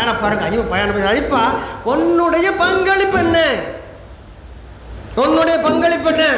யாரை பாருங்க ஐயோ பையனை அழிப்பா உன்னுடைய பங்களிப்பு என்ன உன்னுடைய பங்களிப்பு என்ன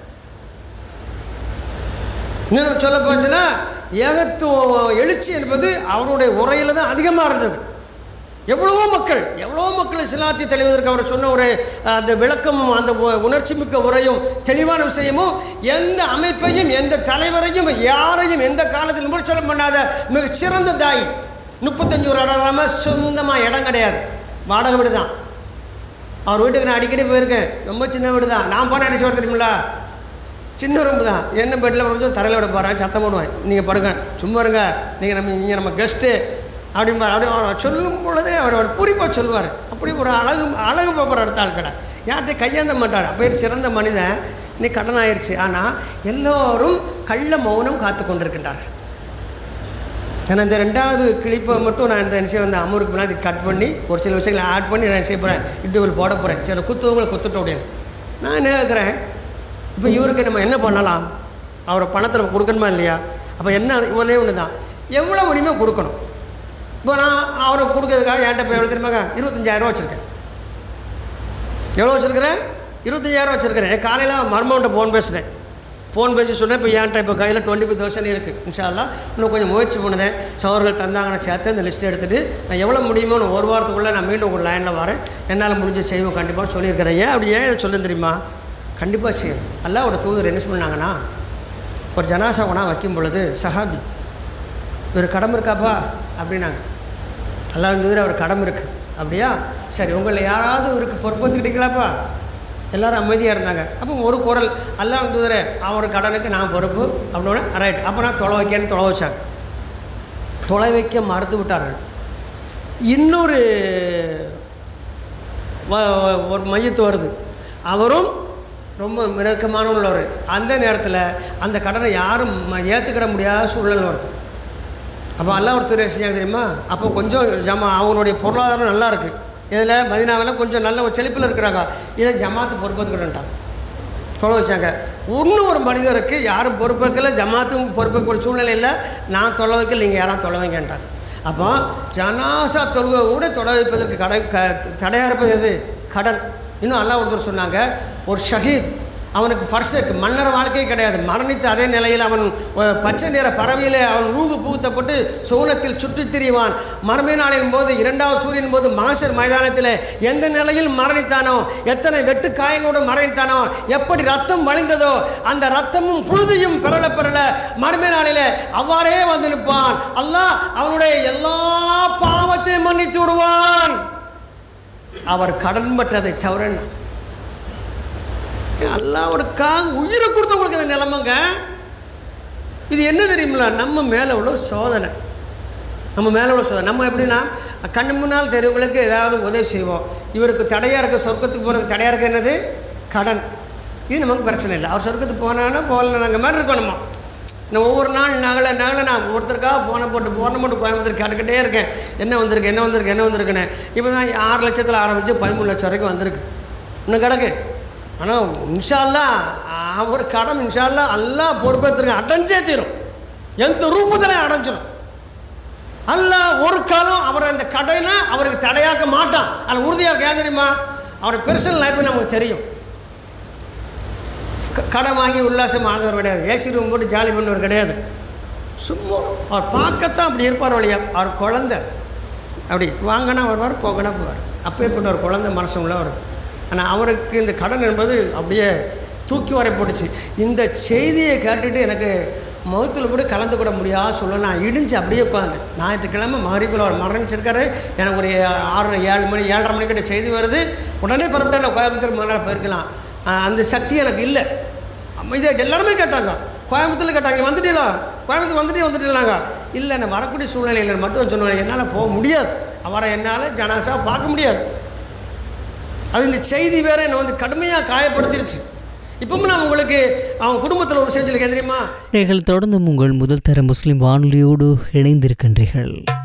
இன்னும் சொல்ல போச்சுன்னா ஏகத்துவ எழுச்சி என்பது அவருடைய உரையில் தான் அதிகமாக இருந்தது எவ்வளவோ மக்கள் எவ்வளவோ மக்கள் இஸ்லாத்தை தெளிவதற்கு அவர் சொன்ன ஒரு அஹ், அந்த விளக்கமும் அந்த உ- உணர்ச்சி மிக்க உரையும் தெளிவான விஷயமும் எந்த அமைப்பையும் எந்த தலைவரையும் யாரையும் எந்த காலத்தில் விமர்சனம் பண்ணாத மிக சிறந்த தாய் முப்பத்தஞ்சு ஒரு இடம் இல்லாமல் சொந்தமாக இடம் கிடையாது வாடகை வீடு தான் அவர் வீட்டுக்கு நான் அடிக்கடி போயிருக்கேன் ரொம்ப சின்ன வீடு தான் நான் போனால் என்ன செய்வார் தெரியுமில்ல சின்ன ரூம் தான் என்ன பெட்டில் கொஞ்சம் தரையில் விட போகிறேன் சத்தம் போடுவேன் நீங்கள் படுங்க சும்மா இருங்க நீங்கள் நம்ம நீங்கள் நம்ம கெஸ்ட்டு அப்படிம்பார் அப்படி அவர் சொல்லும் பொழுது அவர் அவர் பூரிப்பாக சொல்லுவார் அப்படி ஒரு அழகு அழகு பார்ப்பார் அடுத்த ஆள் கடை யார்கிட்ட கையேந்த மாட்டார் அப்போ சிறந்த மனிதன் இன்னைக்கு கடன் ஆயிடுச்சு ஆனால் எல்லோரும் கள்ள மௌனம் காத்து கொண்டிருக்கின்றார்கள் ஏன்னா இந்த ரெண்டாவது கிளிப்பை மட்டும் நான் இந்த விஷயம் வந்து அமருக்கு முன்னாடி கட் பண்ணி ஒரு சில விஷயங்களை ஆட் பண்ணி நான் செய்ய போகிறேன் இன்டர்வியூ போட போகிறேன் சில குத்துவங்களை குத்துட்டோம் அப்படின்னு நான் என்ன கேட்குறேன் இப்போ இவருக்கு நம்ம என்ன பண்ணலாம் அவரை பணத்தை நம்ம கொடுக்கணுமா இல்லையா அப்போ என்ன ஒன்றே ஒன்று தான் எவ்வளோ முடியுமோ கொடுக்கணும் இப்போ நான் அவரை கொடுக்கறதுக்காக என்கிட்ட இப்போ எவ்வளோ தெரியுமாங்க இருபத்தஞ்சாயிரம் வச்சுருக்கேன் எவ்வளோ வச்சுருக்கிறேன் இருபத்தஞ்சாயிரம் வச்சுருக்கிறேன் காலையில் மர்மன்ட்ட ஃபோன் பேசுகிறேன் ஃபோன் பேசி சொன்னேன் இப்போ என்கிட்ட இப்போ கையில் டுவெண்ட்டி ஃபைவ் தௌசண்ட் இருக்குது இன்ஷால்லா இன்னும் கொஞ்சம் முயற்சி பண்ணுதேன் சவர்கள் தந்தாங்கன்னு சேர்த்து அந்த லிஸ்ட் எடுத்துகிட்டு நான் எவ்வளோ முடியுமோ நான் ஒரு வாரத்துக்குள்ளே நான் மீண்டும் ஒரு லைனில் வரேன் என்னால் முடிஞ்ச செய்வோம் கண்டிப்பாக சொல்லியிருக்கிறேன் ஏன் அப்படி ஏன் இதை சொல்ல தெரியுமா கண்டிப்பாக செய்யணும் அல்லாவோட தூதர் என்ன பண்ணாங்கன்னா ஒரு ஜனாசா கொண்டா வைக்கும் பொழுது சஹாபி இவர் கடமை இருக்காப்பா அப்படின்னாங்க அல்லாஹ் தூதர் அவர் கடமை இருக்குது அப்படியா சரி உங்களில் யாராவது இவருக்கு பொறுப்பேற்றுக்கிட்டீங்களாப்பா எல்லாரும் அமைதியாக இருந்தாங்க அப்போ ஒரு குரல் அல்லாஹ் தூதரே அவர் கடனுக்கு நான் பொறுப்பு அப்படின்னா ரைட் அப்போ நான் தொலை வைக்கன்னு தொலை வச்சாங்க தொலை வைக்க மறுத்து விட்டார்கள் இன்னொரு வ- வ- ஒரு மையத்து வருது அவரும் ரொம்ப மிரக்கமான உள்ளவர் அந்த நேரத்தில் அந்த கடனை யாரும் ம- ஏற்றுக்கிட முடியாத சூழல் வருது அப்போ அல்லா ஒருத்தர் என்ன செஞ்சாங்க தெரியுமா அப்போ கொஞ்சம் ஜமா அவங்களுடைய பொருளாதாரம் நல்லா இருக்குது இதில் மதினாவில் கொஞ்சம் நல்ல ஒரு செழிப்பில் இருக்கிறாங்க இதை ஜமாத்து பொறுப்பேற்றுக்கிட்டாங்க தொலை வச்சாங்க இன்னும் ஒரு மனிதருக்கு யாரும் பொறுப்பேற்கல ஜமாத்தும் பொறுப்பேற்க ஒரு சூழ்நிலை இல்லை நான் தொலை வைக்கல நீங்கள் யாரும் தொலை வைங்கன்றாங்க அப்போ ஜனாசா தொழுகை கூட தொலை வைப்பதற்கு கடை க தடையாக இருப்பது எது கடன் இன்னும் அல்லாஹ் ஒருத்தர் சொன்னாங்க ஒரு ஷஹீத் அவனுக்கு ஃபர்ஸ்ட் மன்னர் வாழ்க்கை கிடையாது மரணித்த அதே நிலையில் அவன் ஒரு பச்சை நிற பறவையிலே அவன் ரூகு புகுத்தப்பட்டு சோனத்தில் சுற்றித் திரிவான் மறுமை நாளின் போது இரண்டாவது சூரியன் போது மாசர் மைதானத்தில் எந்த நிலையில் மரணித்தானோ எத்தனை வெட்டு காயங்களோடு மரணித்தானோ எப்படி ரத்தம் வழிந்ததோ அந்த ரத்தமும் புழுதியும் பெறல பெறல மறுமை நாளிலே அவ்வாறே வந்து நிற்பான் அல்லாஹ் அவனுடைய எல்லா பாவத்தையும் மன்னித்து விடுவான் அவர் கடன் பற்றதை தவிர என்ன? அல்லாவோடக்காக உயிரை கொடுத்தவங்களுக்கு இந்த நிலைமைங்க இது என்ன தெரியுமில்ல நம்ம மேலே உள்ள ஒரு சோதனை நம்ம மேலே உள்ள சோதனை நம்ம எப்படின்னா கண்ணு முன்னால் தெருவுகளுக்கு ஏதாவது உதவி செய்வோம் இவருக்கு தடையாக இருக்க சொர்க்கத்துக்கு போகிறதுக்கு தடையாக இருக்க என்னது கடன் இது நமக்கு பிரச்சனை இல்லை அவர் சொர்க்கத்துக்கு போனான்னா போகல நாங்கள் மாதிரி இருக்கோம் நம்ம நான் ஒவ்வொரு நாள் நகலை நகலை நான் ஒருத்தருக்காக போனை போட்டு போனை போட்டு கோயம்புத்தூர் கேட்டுக்கிட்டே இருக்கேன் என்ன வந்திருக்கு என்ன வந்திருக்கு என்ன வந்திருக்குன்னு இப்போ தான் ஆறு லட்சத்தில் ஆரம்பித்து பதிமூணு லட்சம் வரைக்கும் வந்திருக்கு இன்னும் கிடக்கு ஆனால் இன்ஷால்லா அவர் கடன் இன்ஷால்லா எல்லாம் பொறுப்பேற்றுருங்க அடைஞ்சே தீரும் எந்த ரூபத்தில் அடைஞ்சிடும் அல்லாஹ் ஒரு காலம் அவர் அந்த கடைனா அவருக்கு தடையாக்க மாட்டான் அதில் உறுதியாக ஏன் தெரியுமா அவர் பெர்சனல் லைஃப் நமக்கு தெரியும் க- கடன் வாங்கி உல்லாசம் ஆனவர் கிடையாது ஏசி ரூம் போட்டு ஜாலி பண்ணவர் கிடையாது சும்மா அவர் பார்க்கத்தான் அப்படி இருப்பார் வழியா அவர் குழந்தை அப்படி வாங்கினா வருவார் போகனா போவார் அப்பேற்பட்ட ஒரு குழந்தை மனசு உள்ளவர் ஆனால் அவருக்கு இந்த கடன் என்பது அப்படியே தூக்கி வரை போட்டுச்சு இந்த செய்தியை கேட்டுட்டு எனக்கு மௌத்தில் கூட கலந்து கூட முடியாத சொல்ல நான் இடிஞ்சு அப்படியே உட்காந்தேன் ஞாயிற்றுக்கிழமை மகரிப்பில் அவர் மரணிச்சிருக்காரு எனக்கு ஒரு ஆறு ஏழு மணி ஏழரை மணிக்கிட்ட செய்தி வருது உடனே புறப்பட்டு நான் கோயம்புத்தூர் முதல்ல போயிருக்கலாம் ஆஹ் அந்த சக்தி எனக்கு இல்லை அமைதியாக எல்லாருமே கேட்டாங்க கோயம்புத்தூரில் கேட்டாங்க வந்துட்டீங்களா கோயம்புத்தூர் வந்துட்டே வந்துட்டீங்களாங்க இல்லை நான் வரக்கூடிய சூழ்நிலையில் மட்டும் சொன்னேன் என்னால் போக முடியாது அவரை என்னால் ஜனாசா பார்க்க முடியாது அது இந்த செய்தி வேற என்னை வந்து கடுமையாக காயப்படுத்திருச்சு இப்பவும் நான் உங்களுக்கு அவங்க குடும்பத்தில் ஒரு விஷயம் சொல்லிக்க தெரியுமா நீங்கள் தொடர்ந்து உங்கள் முதல் தர முஸ்லிம் வானொலியோடு இணைந்திருக்கின்றீர்கள்